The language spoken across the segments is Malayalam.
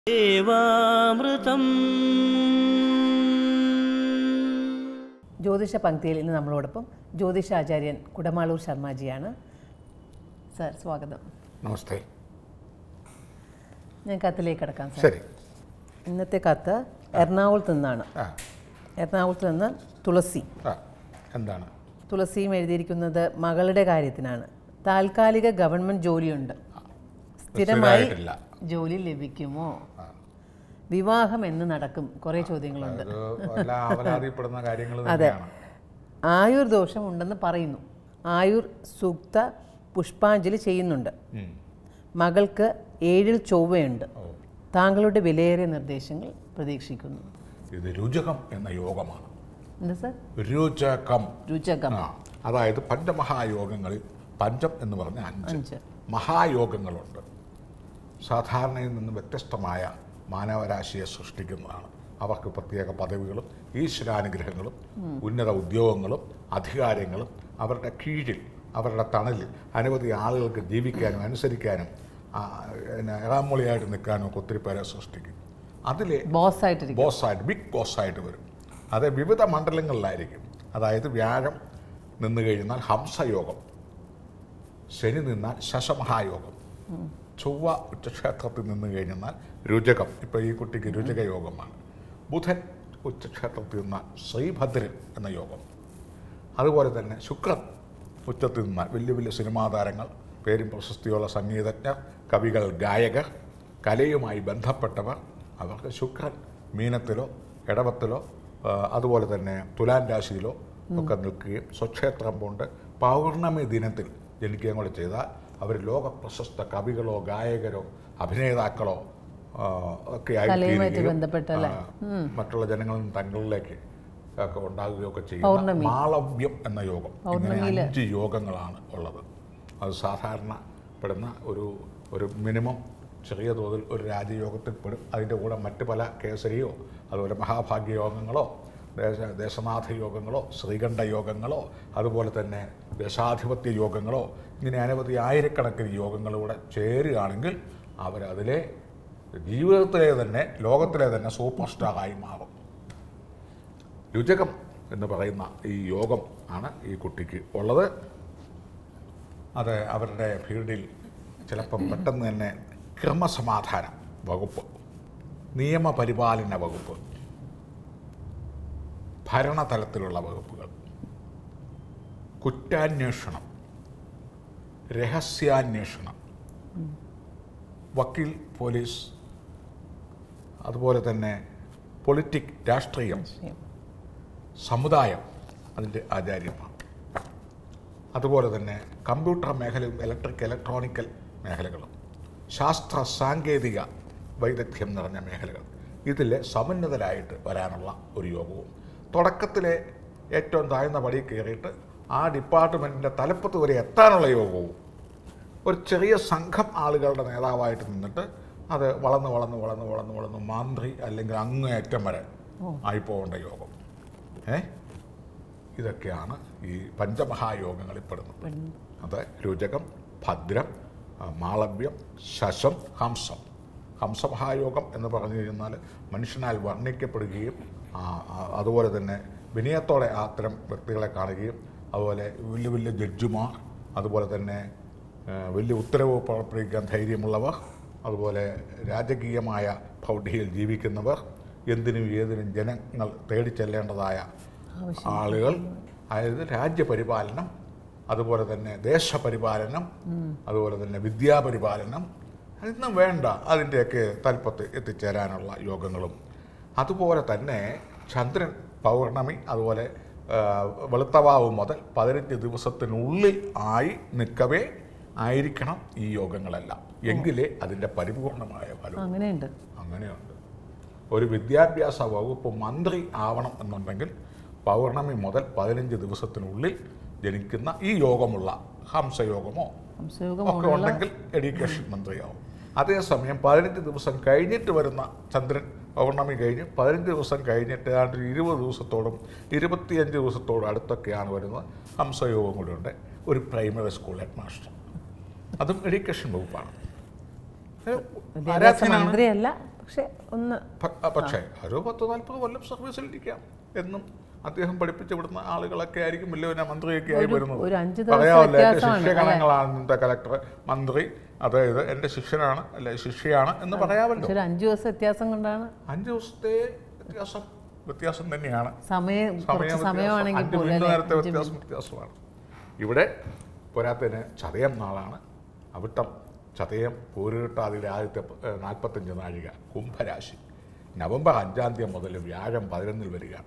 ദേവാമൃതം ജ്യോതിഷ പങ്ക്തിയിൽ ഇന്ന് നമ്മളോടൊപ്പം ജ്യോതിഷാചാര്യൻ കുടമാളൂർ ശർമാജിയാണ് സാർ സ്വാഗതം നമസ്തേ ഞാൻ കത്തിലേക്ക് കിടക്കാം സാർ ശരി ഇന്നത്തെ കത്ത് എറണാകുളത്ത് നിന്നാണ് ആ എറണാകുളത്ത് നിന്ന് തുളസി ആ എന്താണ് തുളസിയും എഴുതിയിരിക്കുന്നത് മകളുടെ കാര്യത്തിനാണ് താൽക്കാലിക ഗവൺമെൻറ് ജോലിയുണ്ട് സ്ഥിരമായി സ്ഥിരമായിട്ടില്ല. ജോലി ലഭിക്കുമോ വിവാഹം എന്ന് നടക്കും കുറേ ചോദ്യങ്ങളുണ്ട് ഒരു വല്ല ആവലാതിപ്പെടുന്ന കാര്യങ്ങൾ അതെ തന്നെയാണ് ആയുർ ദോഷം ഉണ്ടെന്ന് പറയുന്നു ആയുർ സൂക്ത പുഷ്പാഞ്ജലി ചെയ്യുന്നുണ്ട് ഉം. മകൾക്ക് ഏഴിൽ ചൊവ്വയുണ്ട് ഓ താങ്കളുടെ വിലയേറിയ നിർദ്ദേശങ്ങൾ പ്രതീക്ഷിക്കുന്നു ഇത് രുചകം എന്ന യോഗമാണ് എന്താ സാർ രുചകം രുചകം ആ അതായത് പഞ്ചമഹായോഗങ്ങളിൽ പഞ്ചം എന്ന് പറഞ്ഞ അഞ്ച് അഞ്ച് മഹായോഗങ്ങളുണ്ട് സാധാരണയിൽ നിന്ന് വ്യത്യസ്തമായ മാനവരാശിയെ സൃഷ്ടിക്കുന്നതാണ് അവർക്ക് പ്രത്യേക പദവികളും ഈശ്വരാനുഗ്രഹങ്ങളും ഉന്നത ഉദ്യോഗങ്ങളും അധികാരങ്ങളും അവരുടെ കീഴിൽ അവരുടെ തണലിൽ അനവധി ആളുകൾക്ക് ജീവിക്കാനും അനുസരിക്കാനും ആ, പിന്നെ ഇറാമൊളിയായിട്ട് നിൽക്കാനും ഒക്കെ ഒത്തിരി പേരെ സൃഷ്ടിക്കും അതിലെ ബോസ് ആയിട്ടിരിക്കും ബോസായിട്ട് ബിഗ് ബോസായിട്ട് വരും അത് വിവിധ മണ്ഡലങ്ങളിലായിരിക്കും അതായത് വ്യാഴം നിന്ന് കഴിഞ്ഞാൽ ഹംസയോഗം ശനി നിന്നാൽ ശശമഹായോഗം ചൊവ്വ ഉച്ചക്ഷേത്രത്തിൽ നിന്ന് കഴിഞ്ഞാൽ രുചകം ഇപ്പോൾ ഈ കുട്ടിക്ക് രുചക യോഗമാണ് ബുധൻ ഉച്ചക്ഷേത്രത്തിൽ നിന്നാൽ ശ്രീഭദ്രൻ എന്ന യോഗം അതുപോലെ തന്നെ ശുക്രൻ ഉച്ചത്തിൽ നിന്നാൽ വലിയ വലിയ സിനിമാ താരങ്ങൾ പേരും പ്രശസ്തിയുള്ള സംഗീതജ്ഞർ കവികൾ ഗായകർ കലയുമായി ബന്ധപ്പെട്ടവർ അവർക്ക് ശുക്രൻ മീനത്തിലോ ഇടവത്തിലോ ആ, അതുപോലെ തന്നെ തുലാൻ രാശിയിലോ ഒക്കെ നിൽക്കുകയും സ്വക്ഷേത്രം കൊണ്ട് പൗർണമി ദിനത്തിൽ ജനിക്കുകയും കൂടെ ചെയ്താൽ അവർ ലോക പ്രശസ്ത കവികളോ ഗായകരോ അഭിനേതാക്കളോ ആ, ഒക്കെ കലയുമായിട്ട് ആയിത്തീരുകയും, ബന്ധപ്പെട്ടല്ലേ? ആ, മറ്റുള്ള ജനങ്ങളിൽ നിന്ന് തങ്ങളിലേക്ക് ഒക്കെ ഉണ്ടാകുകയൊക്കെ ചെയ്യുന്ന പൗർണമി. മാളവ്യം എന്ന യോഗം ഇങ്ങനെ പൗർണമിയില്. അഞ്ച് യോഗങ്ങളാണ് ഉള്ളത് അത് സാധാരണ പെടുന്ന ഒരു ഒരു മിനിമം ചെറിയ തോതിൽ ഒരു രാജയോഗത്തിൽ പെടും അതിൻ്റെ കൂടെ മറ്റ് പല കേസരിയോ അതുപോലെ മഹാഭാഗ്യ യോഗങ്ങളോ ദേശ ദേശനാഥ യോഗങ്ങളോ ശ്രീകണ്ഠ യോഗങ്ങളോ അതുപോലെ തന്നെ ദേശാധിപത്യ യോഗങ്ങളോ ഇങ്ങനെ അനവധി ആയിരക്കണക്കിന് യോഗങ്ങളൂടെ ചേരുകയാണെങ്കിൽ അവരതിലെ ജീവിതത്തിലെ തന്നെ ലോകത്തിലെ തന്നെ സൂപ്പർ സ്റ്റാറായി മാറും രുചകം എന്ന് പറയുന്ന ഈ യോഗം ആണ് ഈ കുട്ടിക്ക് ഉള്ളത് അത് അവരുടെ ഫീൽഡിൽ ചിലപ്പം പെട്ടെന്ന് തന്നെ ക്രമസമാധാന വകുപ്പ് നിയമപരിപാലന വകുപ്പ് ഭരണതലത്തിലുള്ള വകുപ്പുകൾ കുറ്റാന്വേഷണം രഹസ്യാന്വേഷണം വക്കീൽ പോലീസ് അതുപോലെ തന്നെ പൊളിറ്റിക് രാഷ്ട്രീയം സമുദായം അതിൻ്റെ ആചാര്യമാണ് അതുപോലെ തന്നെ കമ്പ്യൂട്ടർ മേഖലയും ഇലക്ട്രിക് ഇലക്ട്രോണിക്കൽ മേഖലകളും ശാസ്ത്ര സാങ്കേതിക വൈദഗ്ധ്യം നിറഞ്ഞ മേഖലകൾ ഇതിൽ സമന്വിതരായിട്ട് വരാനുള്ള ഒരു യോഗവും തുടക്കത്തിലെ ഏറ്റവും താഴ്ന്ന പടി കയറിയിട്ട് ആ ഡിപ്പാർട്ട്മെൻറ്റിൻ്റെ തലപ്പത്ത് വരെ എത്താനുള്ള യോഗവും ഒരു ചെറിയ സംഘം ആളുകളുടെ നേതാവായിട്ട് നിന്നിട്ട് അത് വളർന്ന് വളർന്ന് വളർന്ന് വളർന്ന് വളർന്ന് മന്ത്രി അല്ലെങ്കിൽ അങ്ങേയറ്റം വരെ ആയിപ്പോകേണ്ട യോഗം ഏ ഇതൊക്കെയാണ് ഈ പഞ്ചമഹായോഗങ്ങളിൽ പെടുന്നത് അത് രുചകം ഭദ്രം ആ, മാളവ്യം ശശം ഹംസം ഹംസമഹായോഗം എന്ന് പറഞ്ഞു കഴിഞ്ഞാൽ മനുഷ്യനാൽ വർണ്ണിക്കപ്പെടുകയും ആ, ആ, അതുപോലെ തന്നെ വിനയത്തോടെ അത്തരം വ്യക്തികളെ കാണുകയും അതുപോലെ വലിയ വലിയ ജഡ്ജിമാർ അതുപോലെ തന്നെ ആ, വലിയ ഉത്തരവ് പുറപ്പെടുവിക്കാൻ ധൈര്യമുള്ളവർ അതുപോലെ രാജകീയമായ പ്രൗഢിയിൽ ജീവിക്കുന്നവർ എന്തിനും ഏതിനും ജനങ്ങൾ തേടി ചെല്ലേണ്ടതായ ആളുകൾ അതായത് രാജ്യപരിപാലനം അതുപോലെ തന്നെ ദേശപരിപാലനം അതുപോലെ തന്നെ വിദ്യാപരിപാലനം ഇന്നും വേണ്ട അതിൻ്റെയൊക്കെ തൽപ്പത്ത് എത്തിച്ചേരാനുള്ള യോഗങ്ങളും അതുപോലെ തന്നെ ചന്ദ്രൻ പൗർണമി അതുപോലെ ആ, വെളുത്തവാവ് മുതൽ പതിനഞ്ച് ദിവസത്തിനുള്ളിൽ ആയി നിൽക്കവേ ആയിരിക്കണം ഈ യോഗങ്ങളെല്ലാം എങ്കിലേ അതിൻ്റെ പരിപൂർണമായ ഫലം അങ്ങനെയുണ്ട് അങ്ങനെയുണ്ട് ഒരു വിദ്യാഭ്യാസ വകുപ്പ് മന്ത്രി ആവണം എന്നുണ്ടെങ്കിൽ പൗർണമി മുതൽ പതിനഞ്ച് ദിവസത്തിനുള്ളിൽ ജനിക്കുന്ന ഈ യോഗമുള്ള ഹംസയോഗമോ സംശയവും ഒക്കെ ഉണ്ടെങ്കിൽ എഡ്യൂക്കേഷൻ മന്ത്രിയാവും അതേസമയം പതിനഞ്ച് ദിവസം കഴിഞ്ഞിട്ട് വരുന്ന ചന്ദ്രൻ പൗർണമി കഴിഞ്ഞ് പതിനഞ്ച് ദിവസം കഴിഞ്ഞിട്ട് ഏതാണ്ട് ഒരു ഇരുപത് ദിവസത്തോടും ഇരുപത്തിയഞ്ച് ദിവസത്തോടും അടുത്തൊക്കെയാണ് വരുന്നത് ഹംസയോഗം കൂടെ ഉണ്ട് ഒരു പ്രൈമറി സ്കൂൾ ഹെഡ് മാസ്റ്റർ അതും എഡ്യൂക്കേഷൻ വകുപ്പാണ് വിദ്യാഭ്യാസ ആരാധ്യനാണ് മന്ത്രിയല്ല പക്ഷെ ഒന്ന് പ- ആ, പക്ഷേ ഒരു പത്ത് നാൽപ്പത് കൊല്ലം സർവീസിലിരിക്കാം എന്നും അദ്ദേഹം പഠിപ്പിച്ചു വിടുന്ന ആളുകളൊക്കെ ആയിരിക്കും വലിയ മന്ത്രിയൊക്കെ ആയി ഒരു- വരുന്നത് ഒരു അഞ്ച് ദിവസം പറയാമല്ലോ എൻ്റെ വ്യത്യാസമാണ്, ശിഷ്യഗണങ്ങളാണ് ഇന്നത്തെ കലക്ടർ മന്ത്രി അതായത് എൻ്റെ ശിഷ്യനാണ് അല്ലെ ശിഷ്യയാണ് എന്ന് പറയാമല്ലോ പക്ഷെ ഒരു അഞ്ചു ദിവസം വ്യത്യാസം കൊണ്ടാണ് അഞ്ച് ദിവസത്തെ വ്യത്യാസം വ്യത്യാസം തന്നെയാണ് സമയം കുറച്ച് വ്യത്യാസം. സമയമാണെങ്കിൽ അഞ്ച് പോലും മിനിറ്റ് അല്ലേ? നേരത്തെ അഞ്ച് വ്യത്യാസം വ്യത്യാസമാണ് ഇവിടെ പോരാത്തതിന് ചതയം നാളാണ് അവിട്ടം ചതയം പൂരിട്ടാതിലെ ആദ്യത്തെ പ- നാൽപ്പത്തഞ്ച് നാഴിക കുംഭരാശി നവംബർ അഞ്ചാം തീയതി മുതൽ വ്യാഴം പതിനൊന്നിൽ വരികയാണ്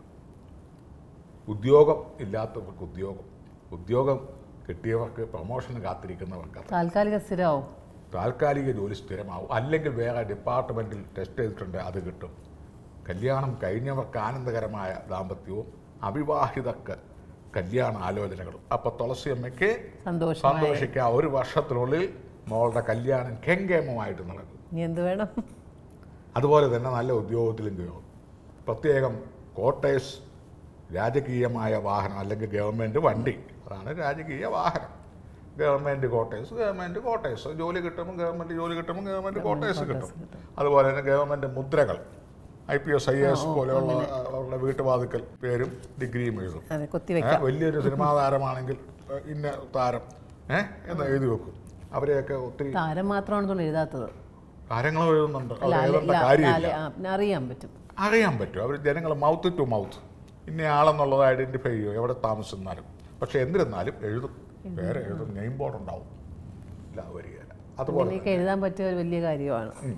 ഉദ്യോഗം ഇല്ലാത്തവർക്ക് ഉദ്യോഗം ഉദ്യോഗം കിട്ടിയവർക്ക് പ്രൊമോഷന് കാത്തിരിക്കുന്നവർക്ക് അത് താൽക്കാലിക സ്ഥിരമാവും താൽക്കാലിക ജോലി സ്ഥിരമാവും അല്ലെങ്കിൽ വേറെ ഡിപ്പാർട്ട്മെൻറ്റിൽ ടെസ്റ്റ് ചെയ്തിട്ടുണ്ട് അത് കിട്ടും കല്യാണം കഴിഞ്ഞവർക്ക് ആനന്ദകരമായ ദാമ്പത്യവും അവിവാഹിതർക്ക് കല്യാണ ആലോചനകളും അപ്പോൾ തുളസിയമ്മയ്ക്ക് സന്തോഷമായി സന്തോഷിക്കുക ഒരു വർഷത്തിനുള്ളിൽ മോളുടെ കല്യാണം കെങ്കേമമായിട്ട് നടക്കും ഇനി എന്ത് വേണം അതുപോലെ തന്നെ നല്ല ഉദ്യോഗത്തിലും കയറും പ്രത്യേകം കോട്ടേഴ്സ് രാജകീയമായ വാഹനം അല്ലെങ്കിൽ ഗവൺമെൻറ് വണ്ടി അതാണ് രാജകീയ വാഹനം ഗവൺമെൻറ് കോട്ടേഴ്സ് ഗവൺമെൻറ് കോട്ടേഴ്സ് ജോലി കിട്ടുമ്പോൾ ഗവൺമെൻറ് ജോലി കിട്ടുമ്പോൾ ഗവൺമെൻറ് കോട്ടേഴ്സ് കിട്ടും അതുപോലെ തന്നെ ഗവൺമെൻറ് മുദ്രകൾ I P S I S പോലെയുള്ള അവരുടെ വീട്ടുവാതുക്കൽ പേരും ഡിഗ്രിയും എഴുതും അതെ ഏ, കൊത്തിവെക്കാം വലിയൊരു സിനിമാ താരമാണെങ്കിൽ ഏ, ഇന്ന താരം ഏഹ് എന്ന് എഴുതി വെക്കും അവരെയൊക്കെ ഒത്തിരി താരം മാത്രമാണെന്നുള്ളൂ എഴുതാത്തത് കാര്യങ്ങളും എഴുതുന്നുണ്ട് അത് ലാലെ- എഴുതേണ്ട ലാ- കാര്യമില്ല ലാലെ- ആ, പിന്നെ അറിയാൻ പറ്റും അറിയാൻ പറ്റും അവർ ജനങ്ങൾ മൗത്ത് ടു മൗത്ത് ഇന്ന ആളെന്നുള്ളത് ഐഡൻറ്റിഫൈ ചെയ്യും എവിടെ താമസിച്ചാലും പക്ഷെ എന്നിരുന്നാലും എഴുതും വേറെ എഴുതും നെയിം ബോർഡ് ഉണ്ടാവും ഇല്ല വരികയില്ല അതുപോലെ അങ്ങനെയൊക്കെ എഴുതാൻ പറ്റിയ ഒരു വലിയ കാര്യമാണ് ഉം.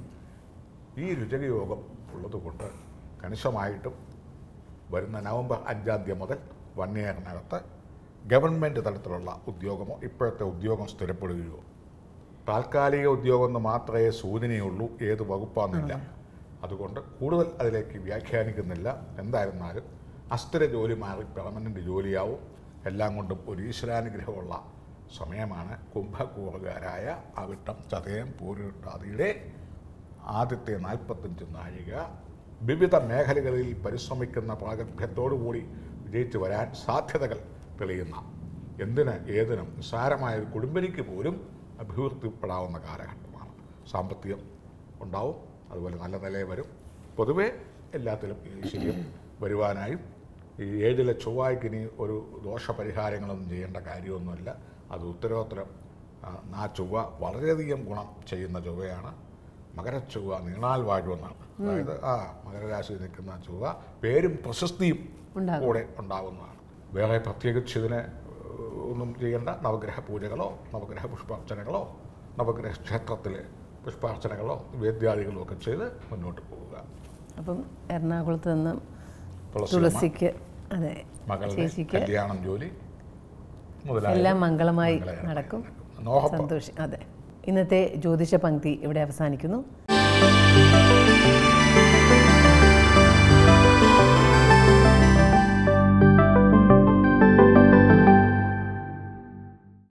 ഈ രുചകയോഗം ഉള്ളതുകൊണ്ട് കണിശമായിട്ടും വരുന്ന നവംബർ അഞ്ചാം തീയതി മുതൽ വൺ ഇയറിനകത്ത് ഗവൺമെൻറ് തലത്തിലുള്ള ഉദ്യോഗമോ ഇപ്പോഴത്തെ ഉദ്യോഗം സ്ഥിരപ്പെടുകയോ താൽക്കാലിക ഉദ്യോഗം എന്ന് മാത്രമേ സൂചനയുള്ളൂ ഏത് വകുപ്പാന്നില്ല അതുകൊണ്ട് കൂടുതൽ അതിലേക്ക് വ്യാഖ്യാനിക്കുന്നില്ല എന്തായിരുന്നാലും അസ്ഥിര ജോലി മാറി പെർമനൻ്റ് ജോലിയാവും എല്ലാം കൊണ്ടും ഒരു ഈശ്വരാനുഗ്രഹമുള്ള സമയമാണ് കുംഭകൂറുകാരായ അവിട്ടം ചതയം പൂരിട്ടാതിയുടെ ആദ്യത്തെ നാൽപ്പത്തഞ്ച് നാഴിക വിവിധ മേഖലകളിൽ പരിശ്രമിക്കുന്ന പ്രാഗൽഭ്യത്തോടുകൂടി വിജയിച്ചു വരാൻ സാധ്യതകൾ തെളിയുന്ന എന്തിന് ഏതിനും നിസ്സാരമായ ഒരു കുടുംബനിക്ക് പോലും അഭിവൃദ്ധിപ്പെടാവുന്ന കാലഘട്ടമാണ് സാമ്പത്തികം ഉണ്ടാവും അതുപോലെ നല്ല നിലയിൽ വരും പൊതുവേ എല്ലാത്തിലും ശരിയും വരുവാനായും ഈ ഏഴിലെ ചൊവ്വായ്ക്ക് ഇനി ഒരു ദോഷപരിഹാരങ്ങളൊന്നും ചെയ്യേണ്ട കാര്യമൊന്നുമില്ല അത് ഉത്തരോത്തരം ആ, ആ ചൊവ്വ വളരെയധികം ഗുണം ചെയ്യുന്ന ചൊവ്വയാണ് മകരച്ചൊവ്വ നീണാൽ വാഴുമെന്നാണ് അതായത് ആ മകരരാശിയിൽ നിൽക്കുന്ന ചൊവ്വ പേരും പ്രശസ്തിയും ഉണ്ടാകും. കൂടെ ഉണ്ടാകുന്നതാണ് വേറെ പ്രത്യേകിച്ച് ഇതിന് ഏഹ്, ഒന്നും ചെയ്യേണ്ട നവഗ്രഹ പൂജകളോ നവഗ്രഹ പുഷ്പാർച്ചനകളോ നവഗ്രഹ ക്ഷേത്രത്തിലെ പുഷ്പാർച്ചനകളോ വേദ്യാദികളോ ഒക്കെ ചെയ്ത് മുന്നോട്ട് പോവുക അപ്പം എറണാകുളത്ത് നിന്ന് തുളസി തുളസിക്ക് അതെ മകളുടെ ചേച്ചിക്ക് കല്യാണം ജോലി മുതലായ എല്ലാം മംഗളമായി മംഗളകരമായി നടക്കും നോഹപ്പം സന്തോഷം അതെ ഇന്നത്തെ ജ്യോതിഷ പങ്ക്തി ഇവിടെ അവസാനിക്കുന്നു